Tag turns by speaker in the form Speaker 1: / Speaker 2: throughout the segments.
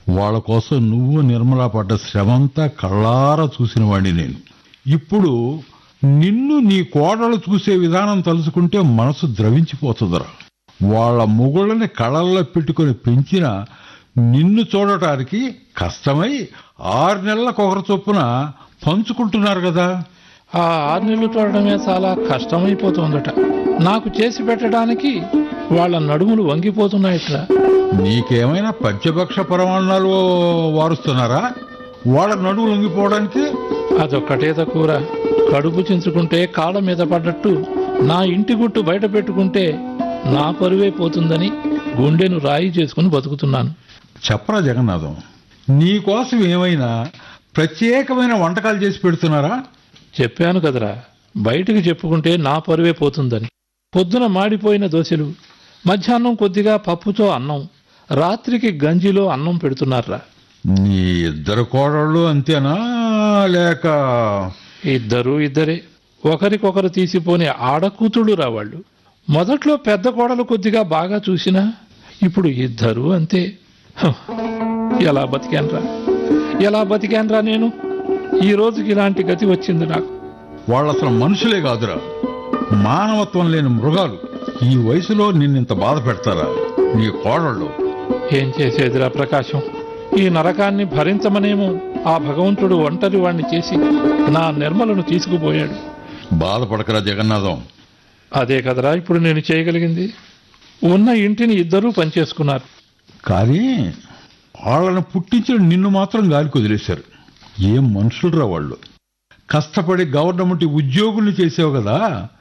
Speaker 1: వాళ్ళ కోసం నువ్వు నిర్మలా పడ్డ శ్రమంతా కళ్ళారా చూసిన వాడిని నేను ఇప్పుడు నిన్ను నీ కోడలు చూసే విధానం తలుచుకుంటే మనసు ద్రవించిపోతుందిరా వాళ్ళ మొగుళ్ళని కళల్లో పెట్టుకొని పెంచిన నిన్ను చూడటానికి కష్టమై ఆరు నెలలకు ఒకరి చొప్పున పంచుకుంటున్నారు కదా
Speaker 2: ఆ ఆరు నెలలు చూడడమే చాలా కష్టమైపోతుందట నాకు చేసి పెట్టడానికి వాళ్ళ నడుములు వంగిపోతున్నాయట్రా
Speaker 1: నీకేమైనా పంచభక్ష పరమాణాలు వారుస్తున్నారా వాళ్ళ నడువు లొంగిపోవడానికి
Speaker 2: అదొక్కటే తక్కువరా కడుపు చించుకుంటే కాళ్ళ మీద పడ్డట్టు నా ఇంటి గుట్టు బయట పెట్టుకుంటే నా పరువే పోతుందని గుండెను రాయి చేసుకుని బతుకుతున్నాను
Speaker 1: చెప్పరా జగన్నాథం నీకోసం ఏమైనా ప్రత్యేకమైన వంటకాలు చేసి పెడుతున్నారా
Speaker 2: చెప్పాను కదరా బయటికి చెప్పుకుంటే నా పరువే పోతుందని పొద్దున మాడిపోయిన దోశలు మధ్యాహ్నం కొద్దిగా పప్పుతో అన్నం రాత్రికి గంజిలో అన్నం పెడుతున్నారా
Speaker 1: నీ ఇద్దరు కోడళ్ళు అంతేనా లేక
Speaker 2: ఇద్దరు ఇద్దరే ఒకరికొకరు తీసిపోని ఆడకూతుళ్ళు రావాళ్ళు మొదట్లో పెద్ద కోడలు కొద్దిగా బాగా చూసినా ఇప్పుడు ఇద్దరు అంతే హ, ఎలా బతికాన్రా ఎలా బతికాన్రా నేను ఈ రోజుకి ఇలాంటి గతి వచ్చింది నాకు
Speaker 1: వాళ్ళు అసలు మనుషులే కాదురా మానవత్వం లేని మృగాలు ఈ వయసులో నిన్నింత బాధ పెడతారా నీ కోడళ్ళు
Speaker 2: ఏం చేసేదిరా ప్రకాశం ఈ నరకాన్ని భరించమనేమో ఆ భగవంతుడు ఒంటరి వాణ్ణి చేసి నా నిర్మలను తీసుకుపోయాడు
Speaker 1: బాధపడకరా జగన్నాథం
Speaker 2: అదే కదరా ఇప్పుడు నేను చేయగలిగింది ఉన్న ఇంటిని ఇద్దరూ పనిచేసుకున్నారు
Speaker 1: కానీ వాళ్ళని పుట్టించిన నిన్ను మాత్రం గాలికి వదిలేశారు ఏం మనుషులరా వాళ్ళు కష్టపడి గవర్నమెంట్ ఉద్యోగుల్ని చేసావు కదా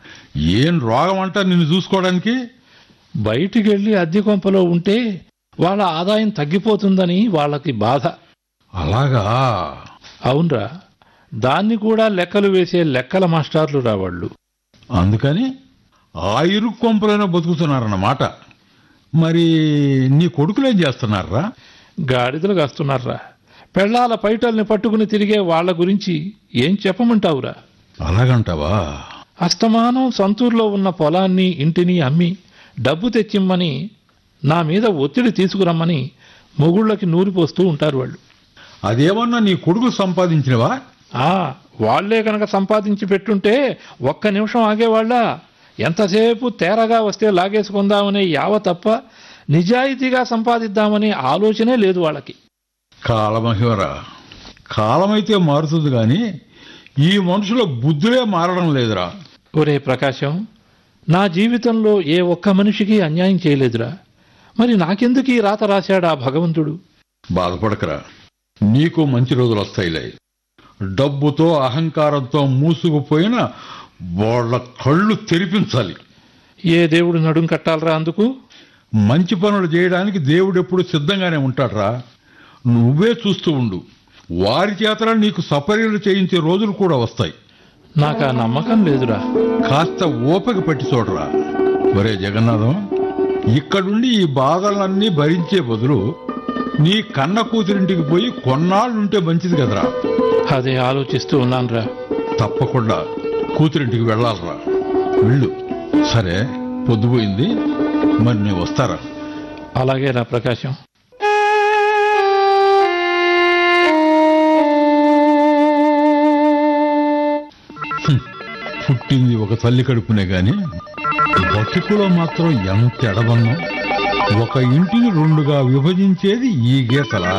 Speaker 1: ఏం రోగం అంట నిన్ను చూసుకోవడానికి
Speaker 2: బయటికి వెళ్ళి అద్దె కొంపలో ఉంటే వాళ్ళ ఆదాయం తగ్గిపోతుందని వాళ్ళకి బాధ
Speaker 1: అలాగా
Speaker 2: అవునరా దాన్ని కూడా లెక్కలు వేసే లెక్కల మాస్టార్లు రావాళ్ళు
Speaker 1: అందుకని ఆ ఇరుకు కొంపలైనా బతుకుతున్నారన్నమాట మరి నీ కొడుకులేం చేస్తున్నారా
Speaker 2: గాడిదలు కాస్తున్నారా పెళ్ళాల పైటల్ని పట్టుకుని తిరిగే వాళ్ళ గురించి ఏం చెప్పమంటావురా
Speaker 1: అలాగంటావా
Speaker 2: అస్తమానం సంతూరులో ఉన్న పొలాన్ని ఇంటిని అమ్మి డబ్బు తెచ్చిమ్మని నా మీద ఒత్తిడి తీసుకురమ్మని మొగుళ్ళకి నూరిపోస్తూ ఉంటారు వాళ్ళు
Speaker 1: అదేమన్నా నీ కొడుకు సంపాదించినవా
Speaker 2: ఆ వాళ్లే కనుక సంపాదించి పెట్టుంటే ఒక్క నిమిషం ఆగేవాళ్ళ ఎంతసేపు తేరగా వస్తే లాగేసుకుందామనే యావ తప్ప నిజాయితీగా సంపాదిద్దామనే ఆలోచనే లేదు వాళ్ళకి
Speaker 1: కాలమహివరా కాలమైతే మారుతుంది గాని ఈ మనుషుల బుద్ధులే మారడం లేదురా
Speaker 2: ఒరే ప్రకాశం నా జీవితంలో ఏ ఒక్క మనిషికి అన్యాయం చేయలేదురా మరి నాకెందుకు ఈ రాత రాశాడు ఆ భగవంతుడు
Speaker 1: బాధపడకరా నీకు మంచి రోజులు వస్తాయిలే డబ్బుతో అహంకారంతో మూసుకుపోయిన వాళ్ళ కళ్ళు తెరిపించాలి
Speaker 2: ఏ దేవుడు నడుం కట్టాలరా అందుకు
Speaker 1: మంచి పనులు చేయడానికి దేవుడు ఎప్పుడు సిద్ధంగానే ఉంటాడ్రా నువ్వే చూస్తూ ఉండు వారి చేతన నీకు సపర్యలు చేయించే రోజులు కూడా వస్తాయి
Speaker 2: నాకు ఆ నమ్మకం లేదురా
Speaker 1: కాస్త ఓపిక పట్టి చూడరా ఒరే జగన్నాథం ఇక్కడుండి ఈ బాధలన్నీ భరించే బదులు నీ కన్న కూతురింటికి పోయి కొన్నాళ్ళుంటే మంచిది కదరా
Speaker 2: అదే ఆలోచిస్తూ ఉన్నానురా
Speaker 1: తప్పకుండా కూతురింటికి వెళ్ళాలరా వెళ్ళు సరే పొద్దుపోయింది మరి నేను వస్తారా
Speaker 2: అలాగేరా ప్రకాశం
Speaker 1: పుట్టింది ఒక తల్లి కడుపునే గాని బతుకులో మాత్రం ఎంత ఎడబన్నా ఒక ఇంటిని రెండుగా విభజించేది ఈ గీతలా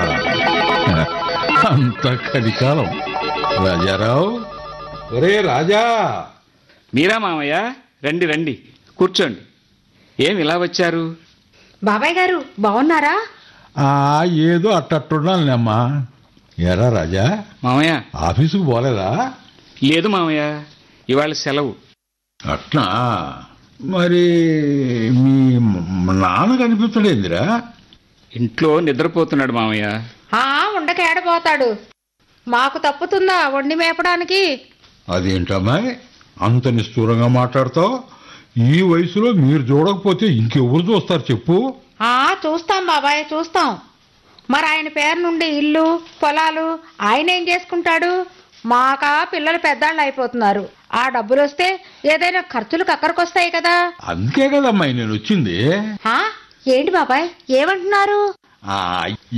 Speaker 1: అంత కలికాలం రాజారావు ఒరే రాజా
Speaker 3: మీరా మామయ్య రండి రండి కూర్చోండి ఏం ఇలా వచ్చారు
Speaker 4: బాబాయ్ గారు బాగున్నారా
Speaker 1: ఆ ఏదో అట్టట్టున్నానులేమ్మా ఎరా రాజా
Speaker 3: మామయ్య
Speaker 1: ఆఫీసుకు పోలేదా
Speaker 3: లేదు మామయ్య ఇవాళ సెలవు
Speaker 1: అట్నా మరి మీ మ- నాన్న కనిపించడేందిరా
Speaker 3: ఇంట్లో నిద్రపోతున్నాడు మామయ్య
Speaker 4: ఆ ఉండక ఏడపోతాడు మాకు తప్పుతుందా వండి మేపడానికి
Speaker 1: అదేంటమ్మాయి అంత నిష్ఠూరంగా మాట్లాడతావు ఈ వయసులో మీరు చూడకపోతే ఇంకెవరు చూస్తారు చెప్పు
Speaker 4: ఆ చూస్తాం బాబాయ్ చూస్తాం మరి ఆయన పేరు నుండి ఇల్లు పొలాలు ఆయన ఏం చేసుకుంటాడు మాకా పిల్లలు పెద్దాళ్ళు అయిపోతున్నారు ఆ డబ్బులు వస్తే ఏదైనా ఖర్చులు కక్కరకొస్తాయి కదా
Speaker 1: అందుకే కదమ్మాయి నేను వచ్చింది
Speaker 4: ఆ ఏంటి బాబాయ్ ఏమంటున్నారు
Speaker 1: ఆ